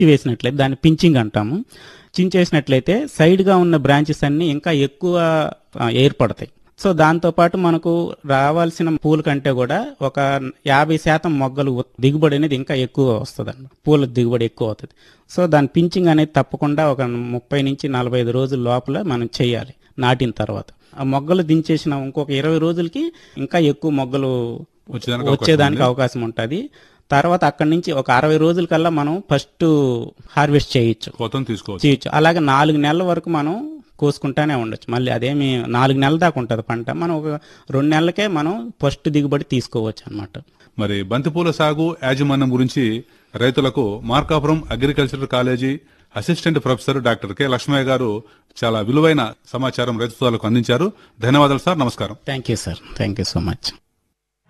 వేసినట్లయితే దాన్ని పించింగ్ అంటాము చించేసినట్లయితే సైడ్ గా ఉన్న బ్రాంచెస్ అన్ని ఇంకా ఎక్కువ ఆ, ఏర్పడతాయి సో దాంతో పాటు మనకు రావాల్సిన పూల కంటే కూడా ఒక యాభై శాతం మొగ్గలు ఉత్- దిగుబడి అనేది ఇంకా ఎక్కువ వస్తుంది పూల దిగుబడి ఎక్కువ అవుతుంది సో దాని పించింగ్ అనేది తప్పకుండా ఒక ముప్పై నుంచి నలభై ఐదు రోజుల లోపల మనం చేయాలి నాటిన తర్వాత ఆ మొగ్గలు దించేసిన ఇంకొక ఇరవై రోజులకి ఇంకా ఎక్కువ మొగ్గలు వచ్చేదానికి అవకాశం వచ్చేదానికి అవకాశం ఉంటుంది తర్వాత అక్కడి నుంచి ఒక అరవై రోజుల కల్లా మనం ఫస్ట్ హార్వెస్ట్ చేయొచ్చు కోతను తీసుకోవచ్చు చేయొచ్చు అలాగే నాలుగు నెలల వరకు మనం కోసుకుంటానే ఉండొచ్చు మళ్ళీ అదేమి నాలుగు నెలల దాకా ఉంటుంది పంట మనం ఒక రెండు నెలలకే మనం ఫస్ట్ దిగుబడి తీసుకోవచ్చు అన్నమాట మరి బంతిపూల సాగు యాజమాన్యం గురించి రైతులకు Markapuram agricultural college assistant professor doctor K Lakshmaiah గారు చాలా విలువైన సమాచారం రైతు సోదరులకు అందించారు ధన్యవాదాలు సార్ నమస్కారం thank you sir thank you so much